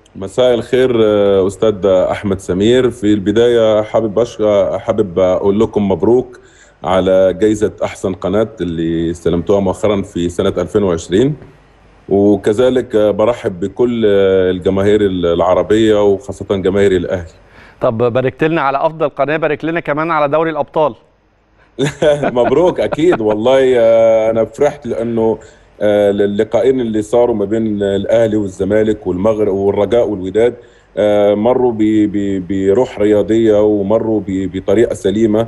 مساء الخير آه، استاذ احمد سمير في البدايه حابب أش... حابب اقول لكم مبروك على جائزه احسن قناه اللي استلمتوها مؤخرا في سنه 2020 وكذلك آه، برحب بكل آه، الجماهير العربيه وخاصه جماهير الاهلي طب باركت لنا على افضل قناه بارك لنا كمان على دوري الابطال مبروك اكيد والله آه، انا فرحت لانه آه، اللقاءين اللي صاروا ما بين الاهلي والزمالك والمغرب والرجاء والوداد آه، مروا ب- ب- بروح رياضيه ومروا ب- بطريقه سليمه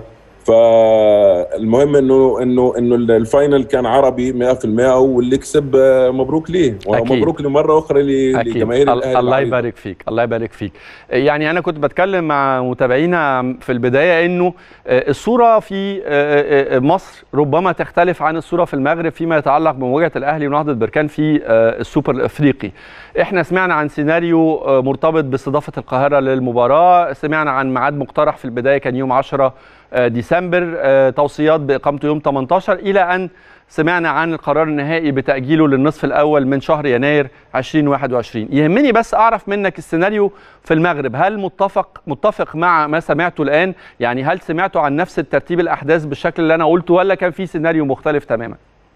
فالمهم انه انه انه الفاينل كان عربي 100% واللي كسب آه، مبروك ليه ومبروك لمره اخرى ل- اكيد لجماهير ال- الاهلي الله العريضة. يبارك فيك الله يبارك فيك يعني انا كنت بتكلم مع متابعينا في البدايه انه آه، الصوره في آه، آه، مصر ربما تختلف عن الصوره في المغرب فيما يتعلق بمواجهه الاهلي ونهضه بركان في آه، السوبر الافريقي احنا سمعنا عن سيناريو آه، مرتبط باستضافه القاهره للمباراه سمعنا عن ميعاد مقترح في البدايه كان يوم 10 آه، ديسمبر آه، توصيات باقامته يوم 18 الى ان سمعنا عن القرار النهائي بتأجيله للنصف الأول من شهر يناير 2021 يهمني بس أعرف منك السيناريو في المغرب هل متفق متفق مع ما سمعته الآن يعني هل سمعتوا عن نفس الترتيب الأحداث بالشكل اللي أنا قلته ولا كان في سيناريو مختلف تماما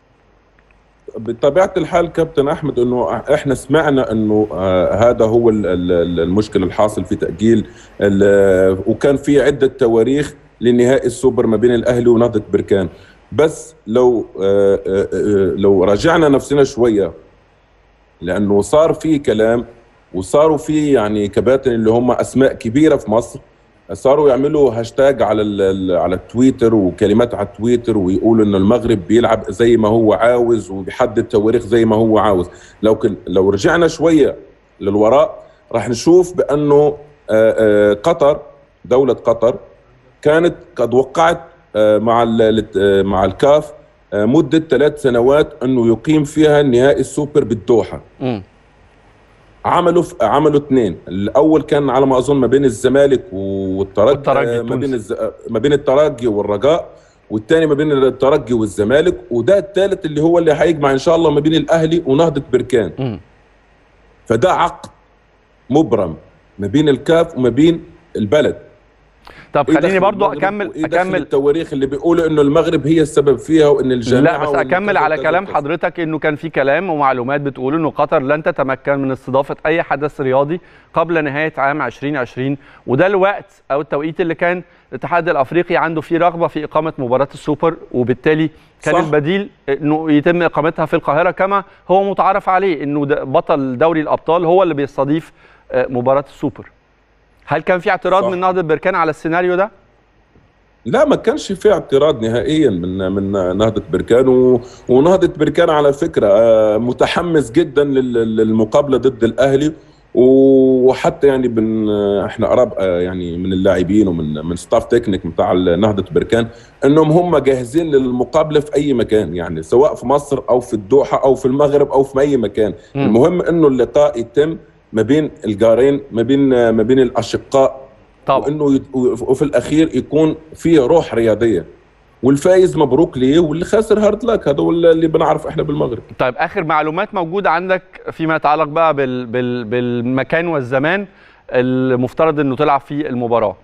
بطبيعه الحال كابتن احمد انه احنا سمعنا انه آه هذا هو ال- ال- المشكل الحاصل في تاجيل ال- وكان في عده تواريخ لنهائي السوبر ما بين الاهلي ونهضه بركان بس لو آه آه آه لو رجعنا نفسنا شويه لانه صار في كلام وصاروا في يعني كباتن اللي هم اسماء كبيره في مصر صاروا يعملوا هاشتاج على ال- ال- على التويتر وكلمات على التويتر ويقولوا انه المغرب بيلعب زي ما هو عاوز وبيحدد تواريخ زي ما هو عاوز لو كن لو رجعنا شويه للوراء راح نشوف بانه آه، آه، قطر دوله قطر كانت قد وقعت آه، مع ال- آه، مع الكاف آه، مده ثلاث سنوات انه يقيم فيها نهائي السوبر بالدوحه مم. عملوا ف... عملوا اثنين الاول كان على ما اظن ما بين الزمالك والترجي والترجي آه، ما بين التونسي. الز... ما بين الترجي والرجاء والثاني ما بين الترجي والزمالك وده الثالث اللي هو اللي هيجمع ان شاء الله ما بين الاهلي ونهضه بركان مم. فده عقد مبرم ما بين الكاف وما بين البلد طب إيه خليني دخل برضو المغرب أكمل وإيه دخل أكمل التواريخ اللي بيقولوا انه المغرب هي السبب فيها وان الجامعه لا بس وإن اكمل كذا على وكذا كلام وكذا. حضرتك انه كان في كلام ومعلومات بتقول انه قطر لن تتمكن من استضافه اي حدث رياضي قبل نهايه عام 2020 وده الوقت او التوقيت اللي كان الاتحاد الافريقي عنده فيه رغبه في اقامه مباراه السوبر وبالتالي كان صح. البديل انه يتم اقامتها في القاهره كما هو متعارف عليه انه ده بطل دوري الابطال هو اللي بيستضيف آه، مباراه السوبر هل كان في اعتراض صح. من نهضه بركان على السيناريو ده؟ لا ما كانش في اعتراض نهائيا من من نهضه بركان و- ونهضه بركان على فكره آه، متحمس جدا لل- للمقابله ضد الاهلي وحتى يعني بن احنا قراب آه، يعني من اللاعبين ومن من ستاف تكنيك بتاع نهضه بركان انهم هم جاهزين للمقابله في اي مكان يعني سواء في مصر او في الدوحه او في المغرب او في اي مكان مم. المهم انه اللقاء يتم ما بين الجارين ما بين ما بين الاشقاء طبعا وانه يت- وفي الاخير يكون في روح رياضيه والفايز مبروك ليه واللي خاسر هارد لك هذا هو اللي بنعرف احنا بالمغرب طيب اخر معلومات موجوده عندك فيما يتعلق بقى بال بال بالمكان والزمان المفترض انه تلعب فيه المباراه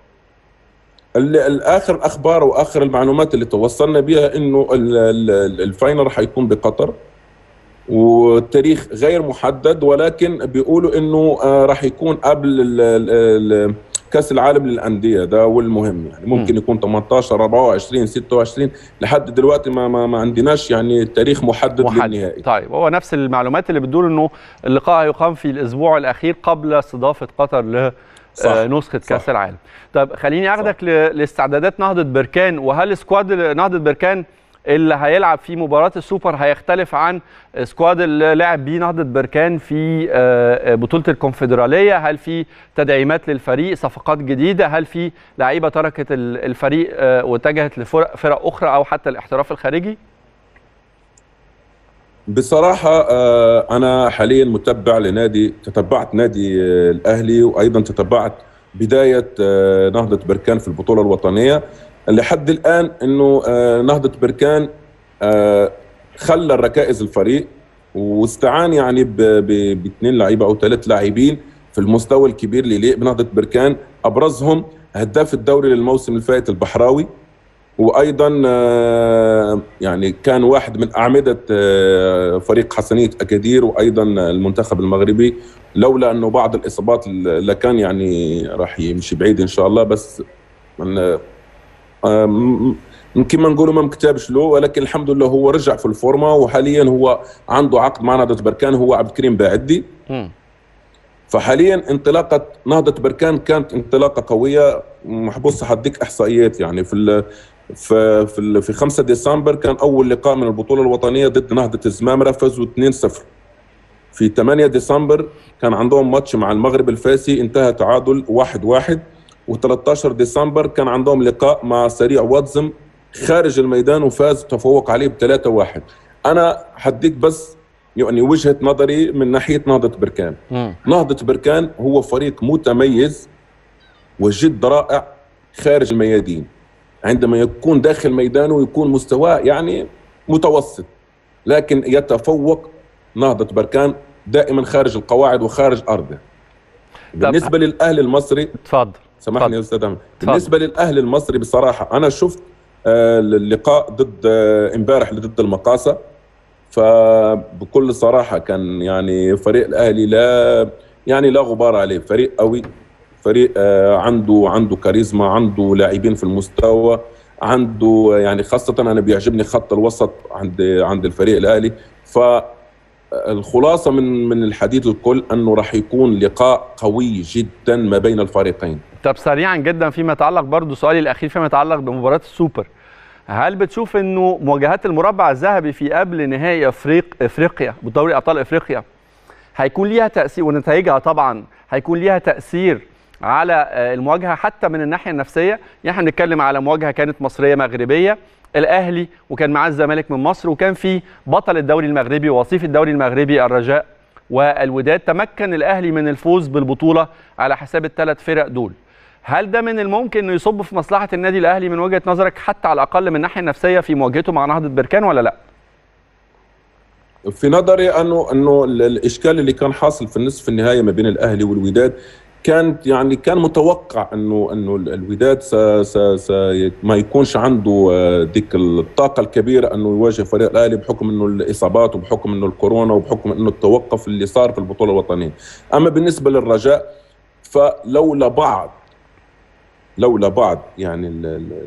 ال- الاخر الاخبار واخر المعلومات اللي توصلنا بها انه ال- ال- الفاينل حيكون بقطر والتاريخ غير محدد ولكن بيقولوا انه آه، راح يكون قبل ال- ال- ال- كاس العالم للانديه ده هو المهم يعني ممكن يكون 18 24 26 لحد دلوقتي ما ما, ما عندناش يعني تاريخ محدد, محدد. للنهائي طيب هو نفس المعلومات اللي بتدور انه اللقاء هيقام في الاسبوع الاخير قبل استضافه قطر ل صح. آه، نسخه صح. كاس العالم طب خليني اخدك ل- لاستعدادات نهضه بركان وهل سكواد نهضه بركان اللي هيلعب في مباراه السوبر هيختلف عن سكواد اللي لعب بيه نهضه بركان في آه، بطوله الكونفدراليه هل في تدعيمات للفريق صفقات جديده هل في لعيبه تركت ال- الفريق آه، واتجهت لفرق فرق اخرى او حتى الاحتراف الخارجي بصراحة آه، أنا حاليا متبع لنادي تتبعت نادي آه، الأهلي وأيضا تتبعت بداية آه، نهضة بركان في البطولة الوطنية لحد الآن أنه آه، نهضة بركان آه، خلى الركائز الفريق واستعان يعني ب- ب- باثنين لعيبة أو ثلاث لاعبين في المستوى الكبير اللي يليق بنهضه بركان ابرزهم هداف الدوري للموسم الفائت البحراوي وايضا آه، يعني كان واحد من اعمده آه، فريق حسنيه اكادير وايضا المنتخب المغربي لولا انه بعض الاصابات لكان يعني راح يمشي بعيد ان شاء الله بس كما نقولوا ما مكتبش له ولكن الحمد لله هو رجع في الفورمه وحاليا هو عنده عقد مع نهضه بركان هو عبد الكريم باعدي فحاليا انطلاقه نهضه بركان كانت انطلاقه قويه محبوس حديك احصائيات يعني في في في, في 5 ديسمبر كان اول لقاء من البطوله الوطنيه ضد نهضه الزمامره فازوا 2-0 في 8 ديسمبر كان عندهم ماتش مع المغرب الفاسي انتهى تعادل 1-1 و13 ديسمبر كان عندهم لقاء مع سريع واتزم خارج الميدان وفاز تفوق عليه ب 3-1 انا حديك بس يعني وجهه نظري من ناحيه نهضه بركان م. نهضه بركان هو فريق متميز وجد رائع خارج الميادين عندما يكون داخل ميدانه يكون مستواه يعني متوسط لكن يتفوق نهضة بركان دائما خارج القواعد وخارج أرضه بالنسبة للأهلي المصري تفضل سامحني يا أستاذ بالنسبة للأهلي المصري بصراحة أنا شفت آه اللقاء ضد آه امبارح ضد المقاصة فبكل صراحة كان يعني فريق الأهلي لا يعني لا غبار عليه فريق قوي فريق آه عنده عنده كاريزما عنده لاعبين في المستوى عنده يعني خاصة أنا بيعجبني خط الوسط عند عند الفريق الأهلي فالخلاصة من من الحديث الكل أنه راح يكون لقاء قوي جدا ما بين الفريقين طب سريعا جدا فيما يتعلق برضه سؤالي الأخير فيما يتعلق بمباراة السوبر هل بتشوف انه مواجهات المربع الذهبي في قبل نهائي افريق افريقيا بدوري ابطال افريقيا هيكون ليها تاثير ونتائجها طبعا هيكون ليها تاثير على المواجهه حتى من الناحيه النفسيه يعني احنا بنتكلم على مواجهه كانت مصريه مغربيه الاهلي وكان معاه الزمالك من مصر وكان في بطل الدوري المغربي ووصيف الدوري المغربي الرجاء والوداد تمكن الاهلي من الفوز بالبطوله على حساب الثلاث فرق دول هل ده من الممكن انه يصب في مصلحه النادي الاهلي من وجهه نظرك حتى على الاقل من الناحيه النفسيه في مواجهته مع نهضه بركان ولا لا؟ في نظري انه انه الاشكال اللي كان حاصل في النصف النهائي ما بين الاهلي والوداد كانت يعني كان متوقع انه انه الوداد س س س ما يكونش عنده ديك الطاقه الكبيره انه يواجه فريق الاهلي بحكم انه الاصابات وبحكم انه الكورونا وبحكم انه التوقف اللي صار في البطوله الوطنيه اما بالنسبه للرجاء فلولا بعض لولا بعض يعني ال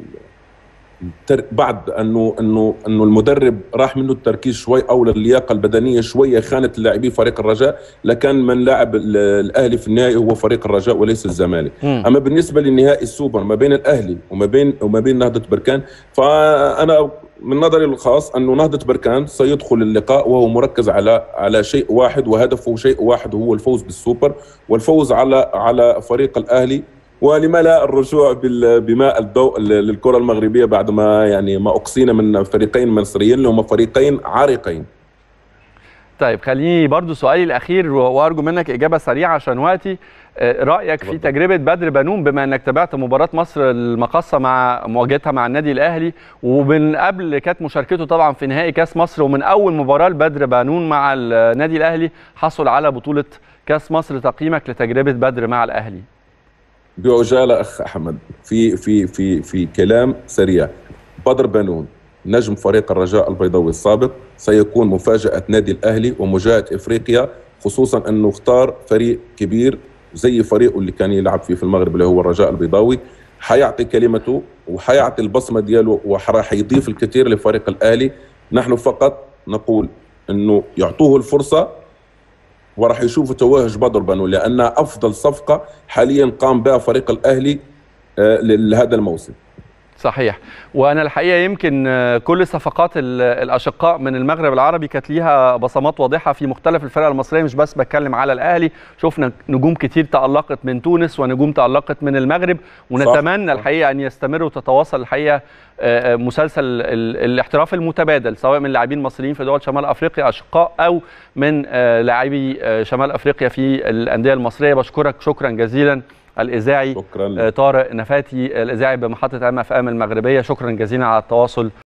ال بعد انه انه انه المدرب راح منه التركيز شوي او اللياقه البدنيه شويه خانت اللاعبين فريق الرجاء لكان من لاعب الاهلي في النهائي هو فريق الرجاء وليس الزمالك اما بالنسبه للنهائي السوبر ما بين الاهلي وما بين وما بين نهضه بركان فانا من نظري الخاص انه نهضه بركان سيدخل اللقاء وهو مركز على على شيء واحد وهدفه شيء واحد هو الفوز بالسوبر والفوز على على فريق الاهلي ولما لا الرجوع بماء الضوء للكره المغربيه بعد ما يعني ما اقصينا من فريقين مصريين اللي هم فريقين عريقين طيب خليني برضو سؤالي الاخير وارجو منك اجابه سريعه عشان وقتي رايك في تجربه بدر بنون بما انك تابعت مباراه مصر المقصه مع مواجهتها مع النادي الاهلي ومن قبل كانت مشاركته طبعا في نهائي كاس مصر ومن اول مباراه لبدر بنون مع النادي الاهلي حصل على بطوله كاس مصر تقييمك لتجربه بدر مع الاهلي بعجاله اخ احمد في في في في كلام سريع بدر بنون نجم فريق الرجاء البيضاوي السابق سيكون مفاجاه نادي الاهلي ومجاهده افريقيا خصوصا انه اختار فريق كبير زي فريقه اللي كان يلعب فيه في المغرب اللي هو الرجاء البيضاوي حيعطي كلمته وحيعطي البصمه دياله وراح يضيف الكثير لفريق الاهلي نحن فقط نقول انه يعطوه الفرصه وراح يشوفوا تواهج بدر بنو لانها افضل صفقه حاليا قام بها فريق الاهلي لهذا الموسم صحيح وانا الحقيقه يمكن كل صفقات الاشقاء من المغرب العربي كانت ليها بصمات واضحه في مختلف الفرق المصريه مش بس بتكلم على الاهلي شفنا نجوم كتير تالقت من تونس ونجوم تالقت من المغرب ونتمنى صح. الحقيقه ان يستمر وتتواصل الحقيقه مسلسل الاحتراف المتبادل سواء من لاعبين مصريين في دول شمال افريقيا اشقاء او من لاعبي شمال افريقيا في الانديه المصريه بشكرك شكرا جزيلا الاذاعي شكرا طارق نفاتي الاذاعي بمحطه ام اف ام المغربيه شكرا جزيلا على التواصل